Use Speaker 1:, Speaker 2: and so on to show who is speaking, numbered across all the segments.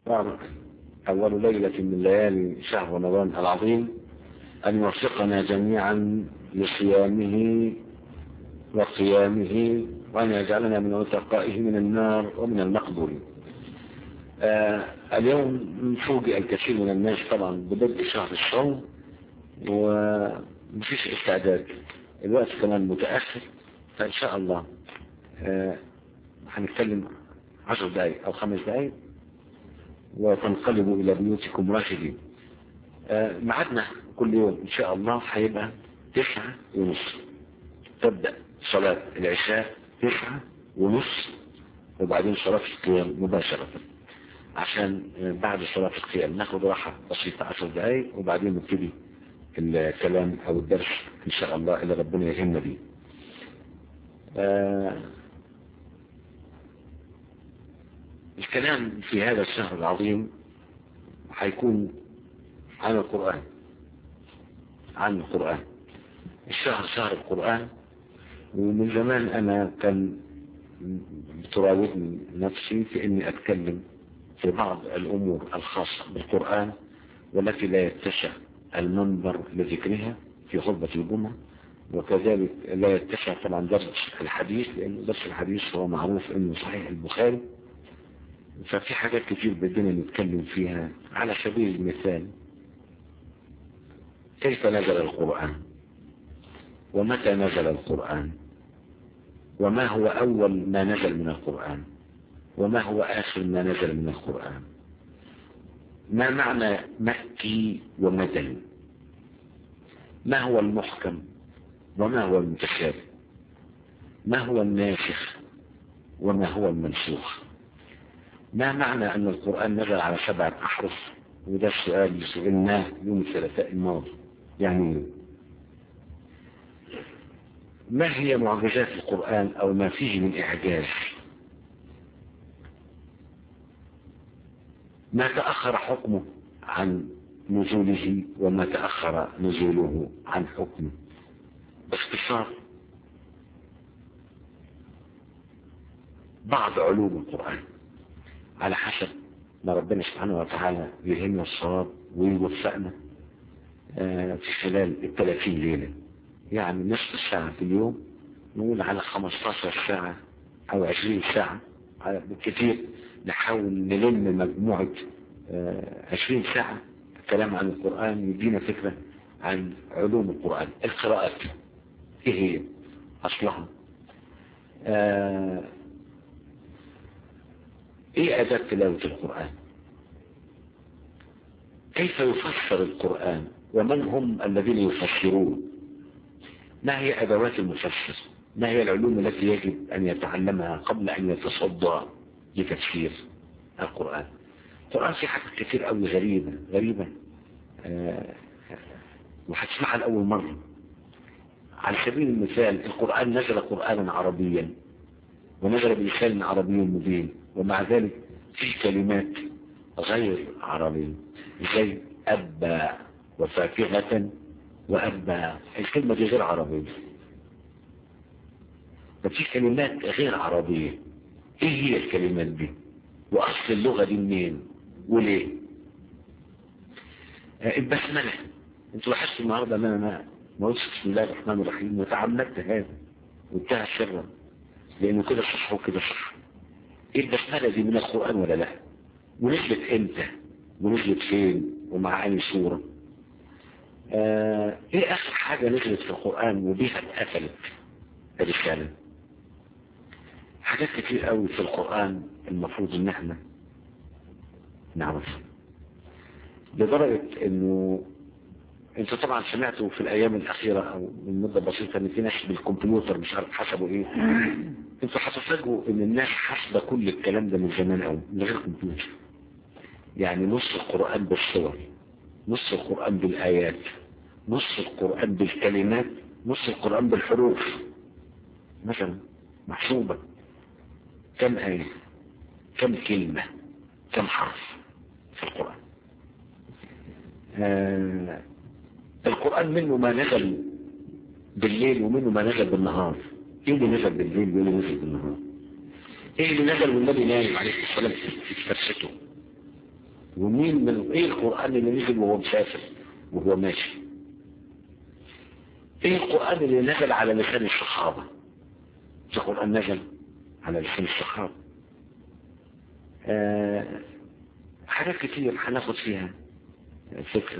Speaker 1: أول ليلة من ليالي شهر رمضان العظيم أن يوفقنا جميعا لصيامه وقيامه وأن يجعلنا من عتقائه من النار ومن المقبولين آه اليوم فوجئ الكثير من الناس طبعا ببدء شهر الصوم ومفيش استعداد الوقت كمان متأخر فإن شاء الله آه هنتكلم عشر دقايق أو خمس دقايق وتنقلبوا إلى بيوتكم راشدين آه معدنا كل يوم إن شاء الله هيبقى تسعة ونص تبدأ صلاة العشاء تسعة ونص وبعدين صلاة القيام مباشرة عشان بعد صلاة القيام ناخد راحة بسيطة عشر دقايق وبعدين نبتدي الكلام أو الدرس إن شاء الله اللي ربنا يهمنا بيه آه الكلام في هذا الشهر العظيم هيكون عن القرآن عن القرآن الشهر شهر القرآن ومن زمان أنا كان بتراودني نفسي في أني أتكلم في بعض الأمور الخاصة بالقرآن والتي لا يتسع المنبر لذكرها في خطبة الجمعة وكذلك لا يتسع طبعا درس الحديث لأن درس الحديث هو معروف أنه صحيح البخاري ففي حاجات كتير بدنا نتكلم فيها على سبيل المثال كيف نزل القرآن ومتى نزل القرآن وما هو أول ما نزل من القرآن وما هو آخر ما نزل من القرآن ما معنى مكي ومدني ما هو المحكم وما هو المتشابه ما هو الناسخ وما هو المنسوخ ما معنى أن القرآن نزل على سبعة أحرف وده السؤال اللي سئلناه يوم الثلاثاء الماضي يعني ما هي معجزات القرآن أو ما فيه من إعجاز ما تأخر حكمه عن نزوله وما تأخر نزوله عن حكمه باختصار بعض علوم القرآن على حسب ما ربنا سبحانه وتعالى يلهمنا الصواب ويوفقنا في خلال الثلاثين ليلة يعني نصف ساعة في اليوم نقول على 15 ساعة أو 20 ساعة بالكثير نحاول نلم مجموعة 20 ساعة الكلام عن القرآن يدينا فكرة عن علوم القرآن القراءات ايه هي اصلها آه ايه اداب تلاوة القرآن كيف يفسر القرآن ومن هم الذين يفسرون ما هي ادوات المفسر ما هي العلوم التي يجب ان يتعلمها قبل ان يتصدى لتفسير القرآن القرآن في حاجات كتير قوي غريبة غريبة آه وهتسمعها لأول مرة على سبيل المثال القرآن نزل قرآنا عربيا ونزل بلسان عربي مبين ومع ذلك في كلمات غير عربية زي أبا وفاكهة وأبا الكلمة دي غير عربية ففي كلمات غير عربية ايه هي الكلمات دي واصل اللغة دي منين وليه البسملة انتوا لاحظتوا النهاردة ان انا ما قلتش بسم الله الرحمن الرحيم وتعمدت هذا وانتهى سرا لانه كده صح وكده صح ايه البسملة دي من القرآن ولا لا ونزلت امتى ونزلت فين ومع اي صورة آه ايه اخر حاجة نزلت في القرآن وبيها اتقفلت الرسالة حاجات كتير قوي في القرآن المفروض ان احنا نعرفها لدرجة انه انتوا طبعا سمعتوا في الايام الاخيرة او من مدة بسيطة ان في ناس بالكمبيوتر مش عارف حسبوا ايه انتوا هتفاجئوا ان الناس حاسبة كل الكلام ده من زمان قوي من غير كمبيوتر يعني نص القرآن بالصور نص القرآن بالايات نص القرآن بالكلمات نص القرآن بالحروف مثلا محسوبة كم آية كم كلمة كم حرف في القرآن آه القرآن منه ما نزل بالليل ومنه ما نزل بالنهار ايه اللي نزل بالليل وايه اللي نزل بالنهار ايه اللي نزل والنبي نايم عليه السلام في فرشته ومين من ايه القرآن اللي نزل وهو مسافر وهو ماشي ايه القرآن اللي نزل على لسان الصحابة القرآن نزل على لسان الصحابة آه حاجات كتير هناخد فيها فكرة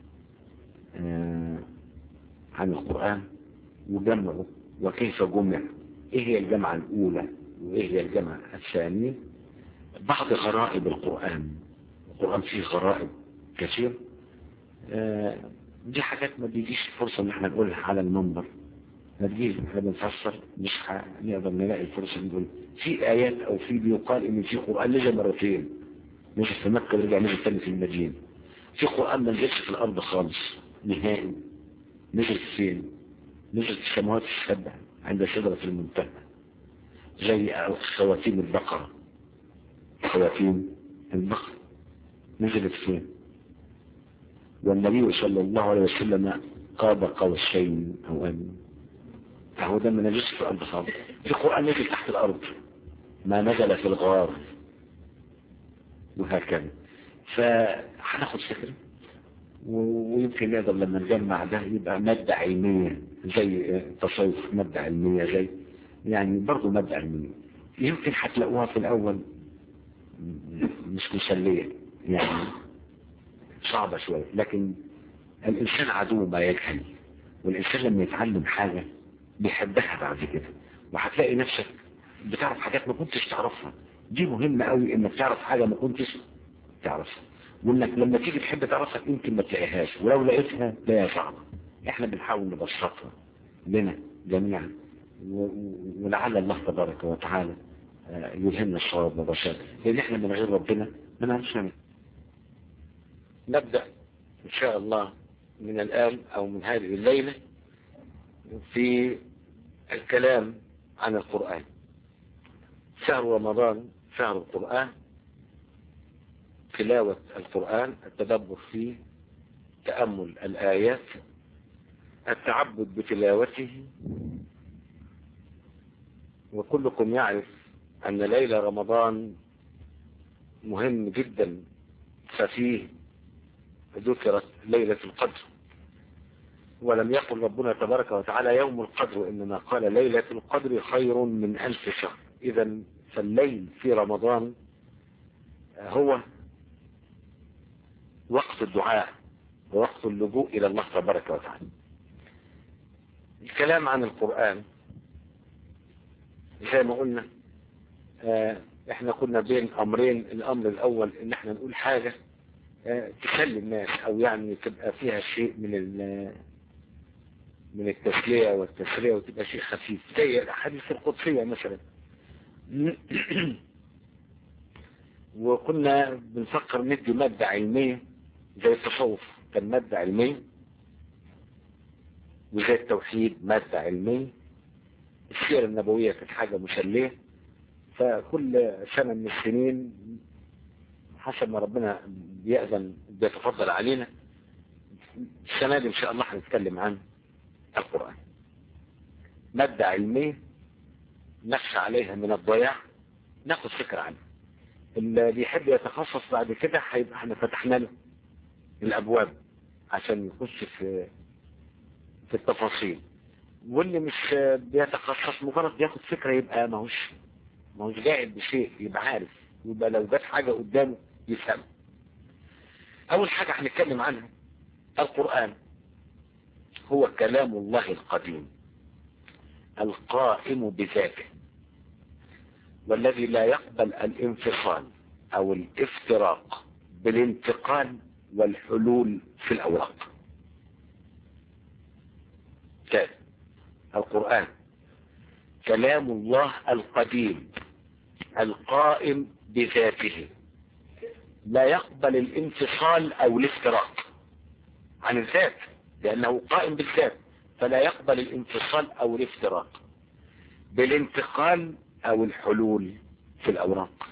Speaker 1: آه عن القرآن وجمعه وكيف جمع ايه هي الجمعة الاولى وايه هي الجمعة الثانية بعض غرائب القرآن القرآن فيه غرائب كثير آه دي حاجات ما بيجيش فرصة ان احنا نقولها على المنبر ما تجيش احنا بنفسر مش هنقدر نلاقي الفرصة نقول في ايات او في بيقال ان في قرآن نزل مرتين نزل في مكة ورجع نزل تاني في المدينة في قرآن ما نزلش في الارض خالص نهائي نزل فين نزل في السماوات السبع عند سدرة المنتهى زي خواتيم البقرة خواتيم البقرة نزلت فين والنبي صلى الله عليه وسلم قاب قوسين او ان فهو ده ما نزلش في الارض خالص في قرآن نزل تحت الارض ما نزل في الغار وهكذا فهناخد فكرة ويمكن نقدر لما نجمع ده يبقى مادة علمية زي تصوف مادة علمية زي يعني برضه مادة علمية يمكن هتلاقوها في الأول مش مسلية يعني صعبة شوية لكن الإنسان عدو ما يجهل والإنسان لما يتعلم حاجة بيحبها بعد كده وهتلاقي نفسك بتعرف حاجات ما كنتش تعرفها دي مهمة قوي انك تعرف حاجة ما كنتش تعرفها وانك لما تيجي تحب تعرفها يمكن ما تلاقيهاش ولو لقيتها تلاقيها صعبة احنا بنحاول نبسطها لنا جميعا ولعل الله تبارك وتعالى يلهمنا الصواب والرشاد لان احنا من غير ربنا ما نعرفش نعمل نبدأ ان شاء الله من الآن او من هذه الليلة في الكلام عن القرآن شهر رمضان شهر القرآن تلاوة القرآن التدبر فيه تأمل الآيات التعبد بتلاوته وكلكم يعرف أن ليلة رمضان مهم جدا ففيه ذكرت ليلة القدر ولم يقل ربنا تبارك وتعالى يوم القدر إنما قال ليلة القدر خير من ألف شهر إذا فالليل في رمضان هو وقت الدعاء ووقت اللجوء إلى الله تبارك وتعالى الكلام عن القرآن زي ما قلنا اه احنا كنا بين امرين الامر الاول ان احنا نقول حاجة اه تسلي الناس او يعني تبقى فيها شيء من من التسلية والتسلية وتبقى شيء خفيف زي الاحاديث القدسية مثلا وكنا بنفكر ندي مادة علمية زي التصوف كان مادة علمية وزي التوحيد مادة علمية السيرة النبوية كانت حاجة مسلية فكل سنة من السنين حسب ما ربنا بيأذن بيتفضل علينا السنة دي إن شاء الله هنتكلم عن القرآن مادة علمية نخشى عليها من الضياع ناخد فكرة عنها اللي بيحب يتخصص بعد كده هيبقى احنا فتحنا له الابواب عشان يخش في في التفاصيل واللي مش بيتخصص مجرد بياخد فكرة يبقى ماهوش ماهوش قاعد بشيء يبقى عارف يبقى لو جت حاجة قدامه يفهم اول حاجة هنتكلم عنها القرآن هو كلام الله القديم القائم بذاته والذي لا يقبل الانفصال او الافتراق بالانتقال والحلول في الاوراق تاني القرآن كلام الله القديم القائم بذاته لا يقبل الانفصال او الافتراق عن الذات لانه قائم بالذات فلا يقبل الانفصال او الافتراق بالانتقال او الحلول في الاوراق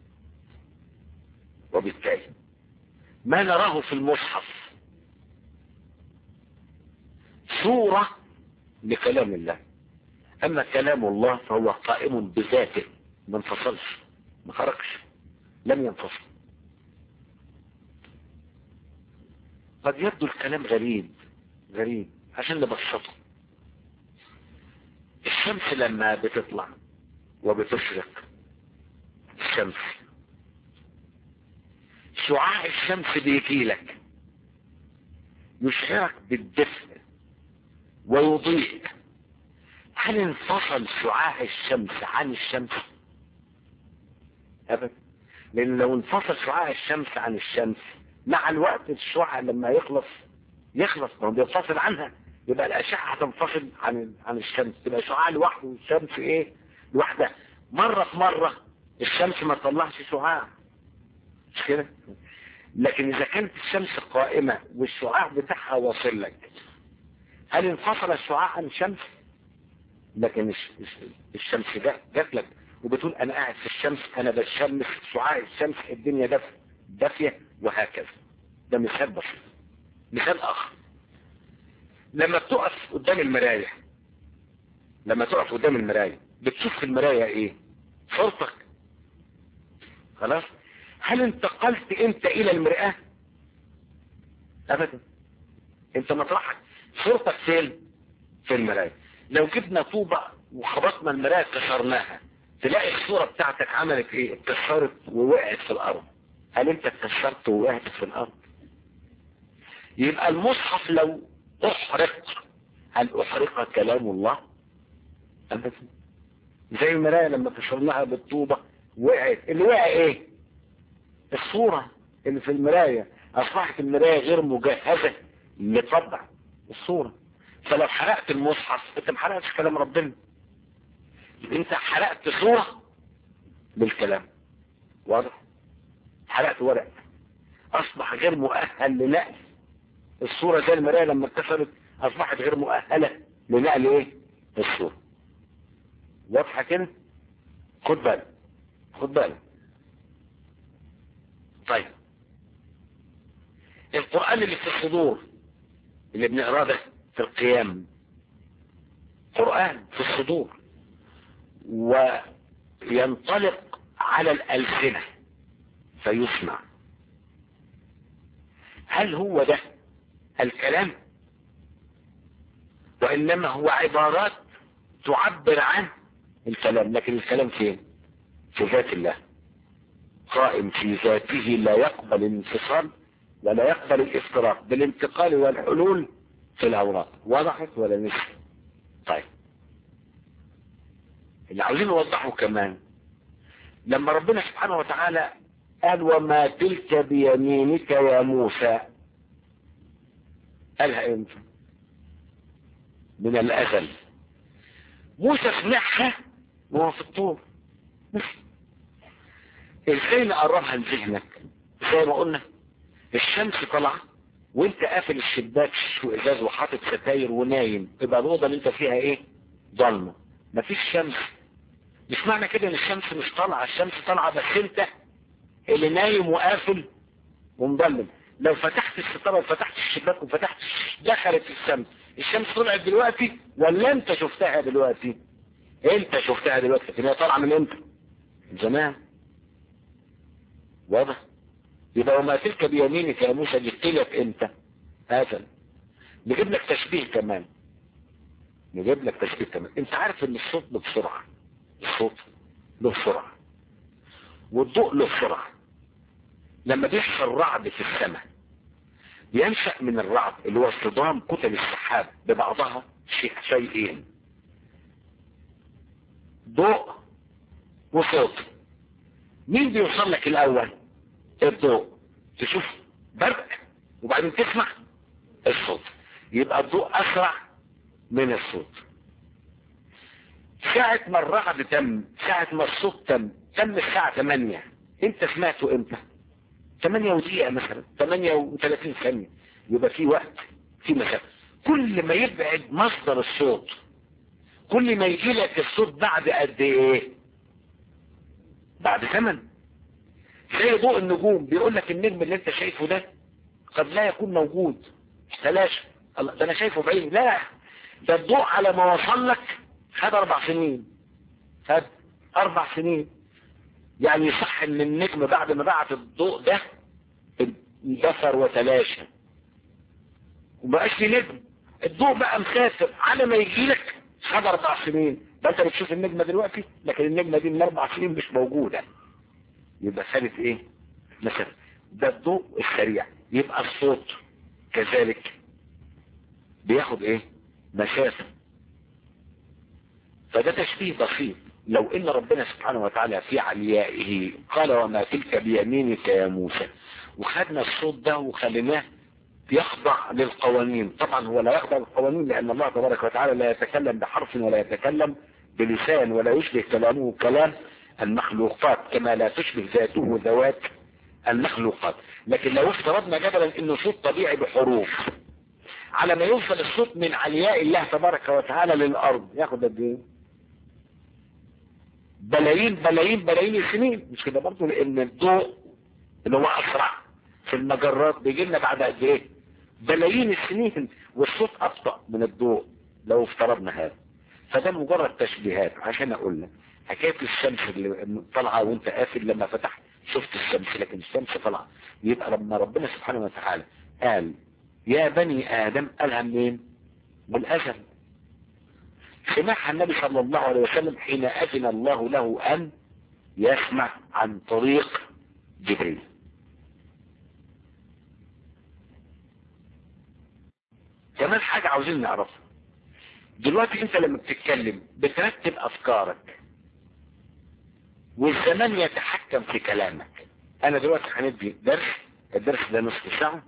Speaker 1: وبالتالي ما نراه في المصحف صورة لكلام الله اما كلام الله فهو قائم بذاته ما انفصلش ما خرجش لم ينفصل قد يبدو الكلام غريب غريب عشان نبسطه الشمس لما بتطلع وبتشرق الشمس شعاع الشمس بيجي لك يشعرك بالدفء ويضيء هل انفصل شعاع الشمس عن الشمس ابدا لان لو انفصل شعاع الشمس عن الشمس مع الوقت الشعاع لما يخلص يخلص ما هو بينفصل عنها يبقى الاشعه هتنفصل عن عن الشمس تبقى شعاع لوحده والشمس ايه لوحدها مره في مره الشمس ما تطلعش شعاع مش كده لكن اذا كانت الشمس قائمه والشعاع بتاعها واصل لك هل انفصل الشعاع عن الشمس لكن الشمس جات لك وبتقول انا قاعد في الشمس انا بشمس شعاع الشمس الدنيا دافيه دافيه وهكذا ده مثال بسيط مثال اخر لما بتقف قدام المرايه لما تقف قدام المرايه بتشوف في المرايه ايه صورتك خلاص هل انتقلت انت الى المرآة ابدا انت مطرحك صورتك فين في المراية لو جبنا طوبة وخبطنا المراية كسرناها تلاقي الصورة بتاعتك عملت ايه اتكسرت ووقعت في الارض هل انت اتكسرت ووقعت في الارض يبقى المصحف لو احرق هل احرق كلام الله ابدا زي المراية لما كسرناها بالطوبة وقعت اللي وقع ايه الصورة اللي في المراية اصبحت المراية غير مجهزة لطبع الصورة فلو حرقت المصحف انت ما حرقتش كلام ربنا انت حرقت صورة بالكلام واضح حرقت ورق اصبح غير مؤهل لنقل الصورة زي المراية لما اتكسرت اصبحت غير مؤهلة لنقل ايه الصورة واضحة كده خد بالك خد بالك طيب القرآن اللي في الصدور اللي بنقراه ده في القيام قرآن في الصدور وينطلق على الألسنة فيسمع هل هو ده الكلام وإنما هو عبارات تعبر عن الكلام لكن الكلام فين في ذات الله قائم في ذاته لا يقبل الانفصال ولا يقبل الافتراق بالانتقال والحلول في الاوراق وضحت ولا مش طيب اللي عاوزين نوضحه كمان لما ربنا سبحانه وتعالى قال وما تلك بيمينك يا موسى قالها امتى من الازل موسى سمعها وهو في الطور ازاي نقربها لذهنك زي ما قلنا الشمس طالعه وانت قافل الشباك وازاز وحاطط ستاير ونايم يبقى الاوضه اللي انت فيها ايه ضلمه مفيش شمس مش معنى كده ان الشمس مش طالعه الشمس طالعه بس انت اللي نايم وقافل ومضلم لو فتحت الستاره وفتحت الشباك وفتحت دخلت الشمس الشمس طلعت دلوقتي ولا انت شفتها دلوقتي انت شفتها دلوقتي لكن هي طالعه من امتى زمان واضح يبقى وما تلك بيمينك يا موسى جبت لك امتى هذا نجيب لك تشبيه كمان نجيب لك تشبيه كمان انت عارف ان الصوت له بسرعه الصوت له سرعه والضوء له سرعه لما بيحصل رعد في السماء ينشأ من الرعد اللي هو اصطدام كتل السحاب ببعضها شيء شيئين ضوء وصوت مين بيوصل لك الاول الضوء تشوف برق وبعدين تسمع الصوت يبقى الضوء اسرع من الصوت ساعة ما الرعد تم ساعة ما الصوت تم تم الساعة 8 انت سمعته امتى 8 ودقيقة مثلا 38 ثانية يبقى في وقت في مسافة كل ما يبعد مصدر الصوت كل ما يجي لك الصوت بعد قد ايه بعد زمن زي ضوء النجوم بيقول لك النجم اللي انت شايفه ده قد لا يكون موجود تلاشى الله ده انا شايفه بعيد لا ده الضوء على ما وصل لك خد اربع سنين خد اربع سنين يعني يصح ان النجم بعد ما بعت الضوء ده اندثر وتلاشى ومبقاش في نجم الضوء بقى مسافر على ما يجي لك خد اربع سنين ده انت بتشوف النجمة دلوقتي لكن النجمة دي من اربع سنين مش موجودة يبقى خدت ايه مسافة ده الضوء السريع يبقى الصوت كذلك بياخد ايه مسافة فده تشبيه بسيط لو ان ربنا سبحانه وتعالى في عليائه قال وما تلك بيمينك يا موسى وخدنا الصوت ده وخليناه يخضع للقوانين طبعا هو لا يخضع للقوانين لان الله تبارك وتعالى لا يتكلم بحرف ولا يتكلم بلسان ولا يشبه كلامه كلام المخلوقات كما لا تشبه ذاته ذوات المخلوقات لكن لو افترضنا جدلا انه صوت طبيعي بحروف على ما يوصل الصوت من علياء الله تبارك وتعالى للارض ياخد قد ايه بلايين بلايين بلايين السنين مش كده برضه لان الضوء اللي هو اسرع في المجرات بيجي لنا بعد قد ايه بلايين السنين والصوت ابطا من الضوء لو افترضنا هذا فده مجرد تشبيهات عشان اقول لك حكايه الشمس اللي طالعه وانت قافل لما فتحت شفت الشمس لكن الشمس طالعه يبقى لما ربنا سبحانه وتعالى قال يا بني ادم قالها منين بالازل سمعها النبي صلى الله عليه وسلم حين اذن الله له ان يسمع عن طريق جبريل كمان حاجة عاوزين نعرفها دلوقتي انت لما بتتكلم بترتب افكارك والزمان يتحكم في كلامك انا دلوقتي هندي درس الدرس ده نصف ساعة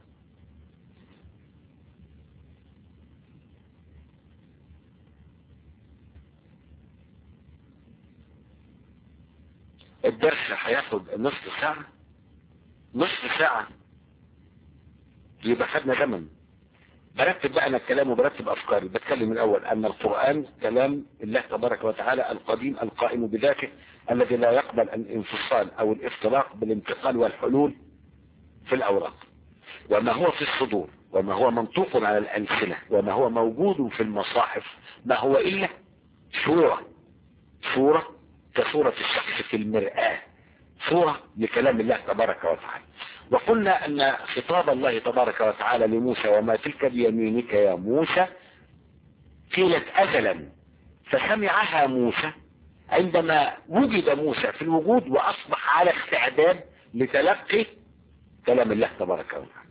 Speaker 1: الدرس هياخد نصف ساعة نصف ساعة يبقى خدنا زمن برتب بقى انا الكلام وبرتب افكاري بتكلم الاول ان القرآن كلام الله تبارك وتعالى القديم القائم بذاته الذي لا يقبل الانفصال او الافتراق بالانتقال والحلول في الاوراق وما هو في الصدور وما هو منطوق على الألسنة وما هو موجود في المصاحف ما هو إلا صورة صورة كصورة الشخص في المرآة صورة لكلام الله تبارك وتعالى وقلنا أن خطاب الله تبارك وتعالى لموسى وما تلك بيمينك يا موسى قيلت أزلا فسمعها موسى عندما وجد موسى في الوجود وأصبح على استعداد لتلقي كلام الله تبارك وتعالى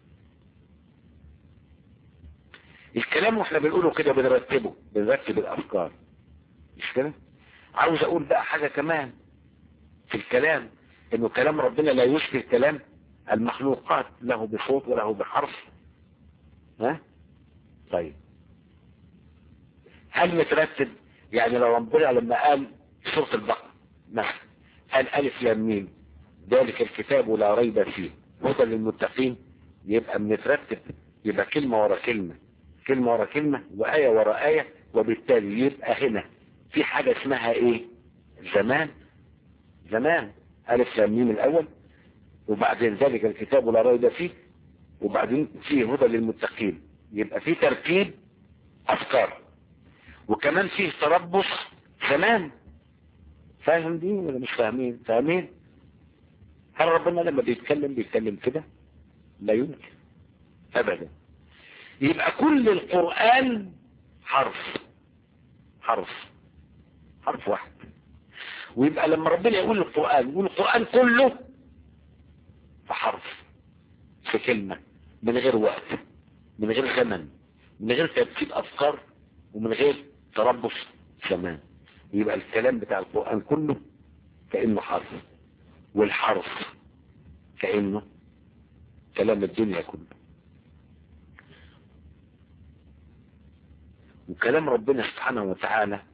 Speaker 1: الكلام واحنا بنقوله كده بنرتبه بنرتب الافكار مش كده عاوز اقول بقى حاجة كمان في الكلام انه كلام ربنا لا يشبه كلام المخلوقات له بصوت وله بحرف ها طيب هل مترتب يعني لو ربنا لما قال سورة البقرة مثلا قال ألف لام ميم ذلك الكتاب لا ريب فيه هدى للمتقين يبقى بنترتب يبقى كلمة ورا كلمة كلمة ورا كلمة وآية ورا آية وبالتالي يبقى هنا في حاجة اسمها ايه زمان زمان ألف لام ميم الأول وبعدين ذلك الكتاب لا ريب فيه وبعدين فيه هدى للمتقين يبقى في ترتيب أفكار وكمان فيه تربص زمان فاهم دي ولا مش فاهمين فاهمين هل ربنا لما بيتكلم بيتكلم كده لا يمكن ابدا يبقى كل القرآن حرف حرف حرف واحد ويبقى لما ربنا يقول القرآن يقول القرآن كله فحرف في كلمة من غير وقت من غير زمن من غير ترتيب أفكار ومن غير تربص زمان يبقى الكلام بتاع القرآن كله كأنه حرف والحرف كأنه كلام الدنيا كله وكلام ربنا سبحانه وتعالى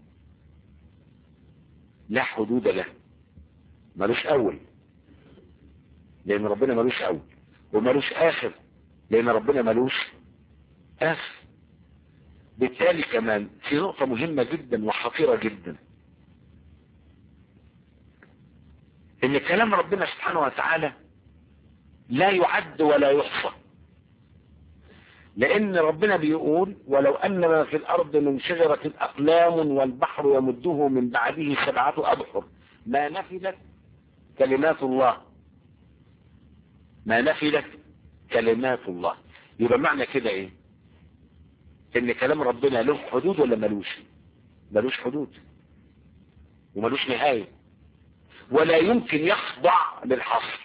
Speaker 1: لا حدود له ملوش أول لأن ربنا ملوش أول وملوش آخر لأن ربنا ملوش آخر بالتالي كمان في نقطة مهمة جدا وخطيرة جدا ان كلام ربنا سبحانه وتعالى لا يعد ولا يحصى لان ربنا بيقول ولو ان ما في الارض من شجرة اقلام والبحر يمده من بعده سبعة ابحر ما نفدت كلمات الله ما نفدت كلمات الله يبقى معنى كده ايه ان كلام ربنا له حدود ولا ملوش ملوش حدود وملوش نهاية ولا يمكن يخضع للحصر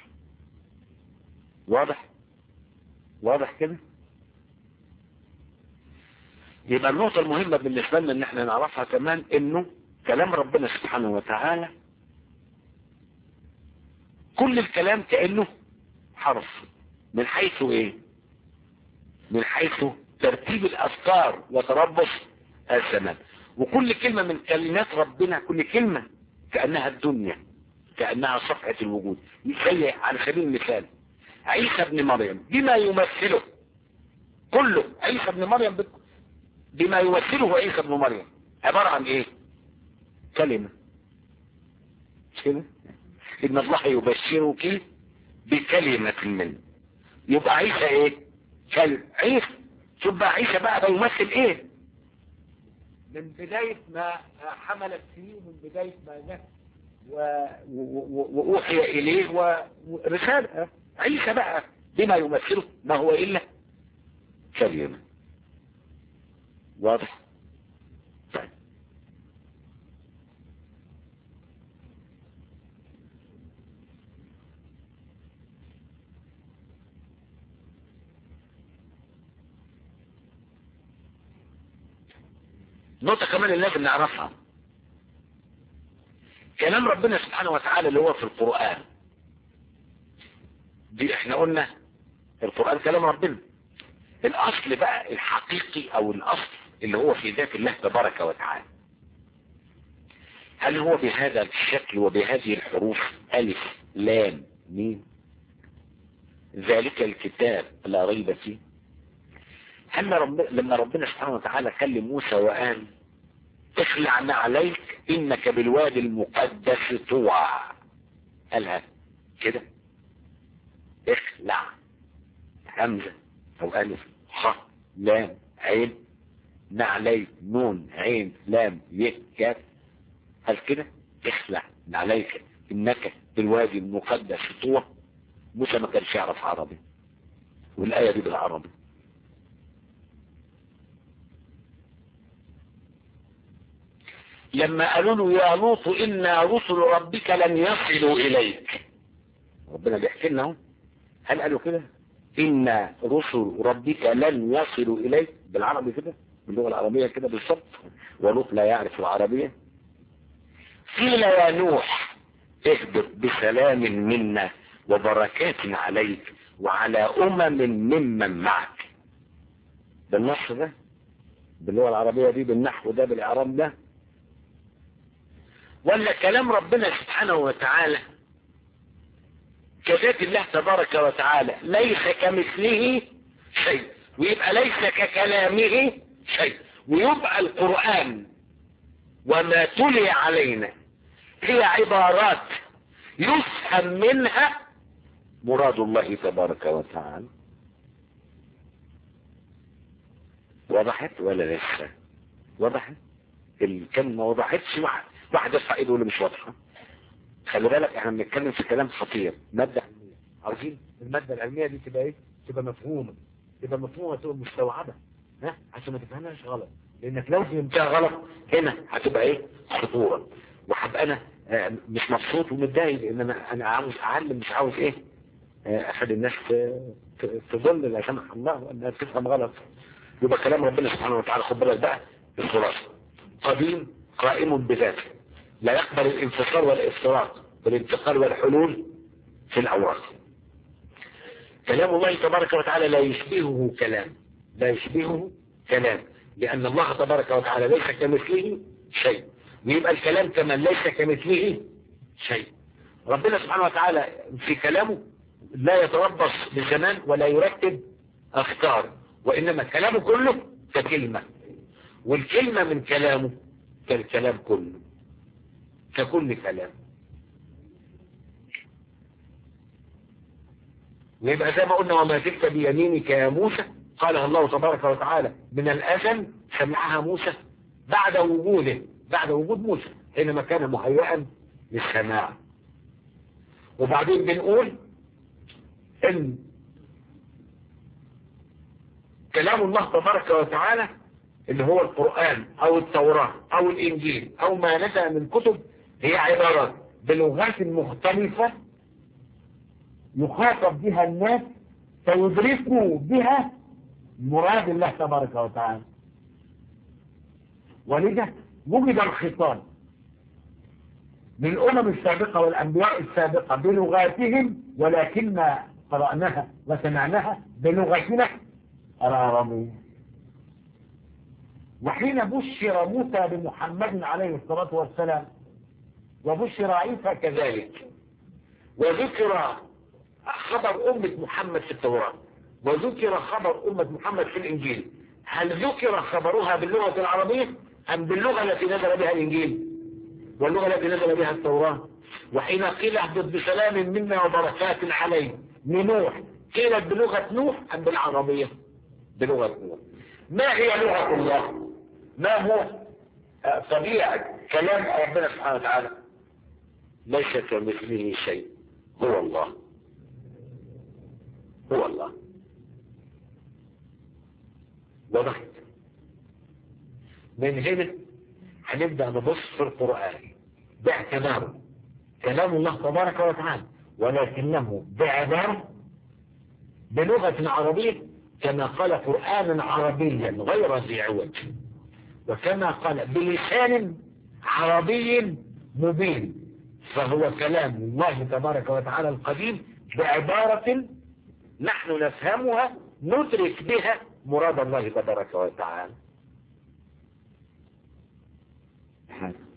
Speaker 1: واضح واضح كده يبقى النقطة المهمة بالنسبة لنا ان احنا نعرفها كمان انه كلام ربنا سبحانه وتعالى كل الكلام كأنه حرف من حيث ايه من حيث ترتيب الافكار وتربص الزمان وكل كلمة من كلمات ربنا كل كلمة كأنها الدنيا كأنها صفحة الوجود زي على سبيل المثال عيسى ابن مريم بما يمثله كله عيسى ابن مريم بما يمثله عيسى ابن مريم عبارة عن ايه كلمة مش كده ان الله يبشرك بكلمة منه يبقى عيسى ايه كلمة عيسى شوف بقى عيسى بقى بيمثل ايه من بداية ما حملت فيه من بداية ما جاء وأوحي إليه ورسالة عيسى بقى بما يمثله ما هو إلا كلمة واضح طيب نقطة كمان اللي لازم نعرفها كلام ربنا سبحانه وتعالى اللي هو في القرآن دي احنا قلنا القرآن كلام ربنا الاصل بقى الحقيقي او الاصل اللي هو في ذات الله تبارك وتعالى هل هو بهذا الشكل وبهذه الحروف الف لام ميم ذلك الكتاب لا ريب فيه هل رب... لما ربنا سبحانه وتعالى كلم موسى وقال اخلع عليك انك بالوادي المقدس طوى قالها كده اخلع همزة او الف خ لام عين نعليك نون عين لام ي كاف قال كده اخلع عليك انك بالوادي المقدس طوى موسى ما كانش يعرف عربي والايه دي بالعربي لما قالوا له يا لوط إن رسل ربك لن يصلوا إليك ربنا بيحكي لنا اهو هل قالوا كده إن رسل ربك لن يصلوا إليك بالعربي كده باللغة العربية كده بالظبط ولوط لا يعرف العربية قيل يا نوح اهبط بسلام منا وبركات عليك وعلى أمم ممن معك بالنص ده باللغة العربية دي بالنحو ده بالإعراب ده ولا كلام ربنا سبحانه وتعالى كذات الله تبارك وتعالى ليس كمثله شيء ويبقى ليس ككلامه شيء ويبقى القرآن وما تلي علينا هي عبارات يفهم منها مراد الله تبارك وتعالى وضحت ولا لسه وضحت الكلمة ما وضحتش واحد واحد يرفع ايده اللي مش واضحه خلي بالك احنا بنتكلم في كلام خطير ماده علميه عارفين الماده العلميه دي تبقى ايه تبقى مفهومه تبقى مفهومه تبقى مستوعبه ها عشان ما تفهمهاش غلط لانك لو فهمتها غلط هنا هتبقى ايه خطوره وهبقى انا مش مبسوط ومتضايق لان انا انا عاوز اعلم مش عاوز ايه اخلي الناس تظل لا سمح الله انها تفهم غلط يبقى كلام ربنا سبحانه وتعالى خد بالك بقى الخلاصه قديم قائم بذاته لا يقبل الانفصال والافتراق والانتقال والحلول في الأوراق كلام الله تبارك وتعالى لا يشبهه كلام لا يشبهه كلام لأن الله تبارك وتعالى ليس كمثله شيء ويبقى الكلام كمان ليس كمثله شيء ربنا سبحانه وتعالى في كلامه لا يتربص بالزمان ولا يرتب أفكار وإنما كلامه كله ككلمة والكلمة من كلامه كالكلام كله ككل كلام ويبقى زي ما قلنا وما تلك بيمينك يا موسى قالها الله تبارك وتعالى من الأزل سمعها موسى بعد وجوده بعد وجود موسى حينما كان مهيئا للسماع وبعدين بنقول ان كلام الله تبارك وتعالى اللي هو القرآن او التوراة او الانجيل او ما نزل من كتب هي عبارات بلغات مختلفة يخاطب بها الناس فيدركوا بها مراد الله تبارك وتعالى ولذا وجد الخطاب للأمم السابقة والأنبياء السابقة بلغاتهم ولكن قرأناها وسمعناها بلغتنا العربية وحين بشر موسى بمحمد عليه الصلاة والسلام وبشر عيسى كذلك وذكر خبر أمة محمد في التوراة وذكر خبر أمة محمد في الإنجيل هل ذكر خبرها باللغة العربية أم باللغة التي نزل بها الإنجيل واللغة التي نزل بها التوراة وحين قيل اهبط بسلام منا وبركات عليه لنوح قيلت بلغة نوح أم بالعربية بلغة نوح ما هي لغة الله ما هو طبيعة كلام ربنا سبحانه وتعالى ليس كمثله شيء هو الله هو الله وضحت من هنا هنبدأ نبص في القرآن باعتباره كلام الله تبارك وتعالى ولكنه بعبارة بلغة عربية كما قال قرآنا عربيا غير ذي عوج وكما قال بلسان عربي مبين فهو كلام الله تبارك وتعالى القديم بعبارة نحن نفهمها ندرك بها مراد الله تبارك وتعالى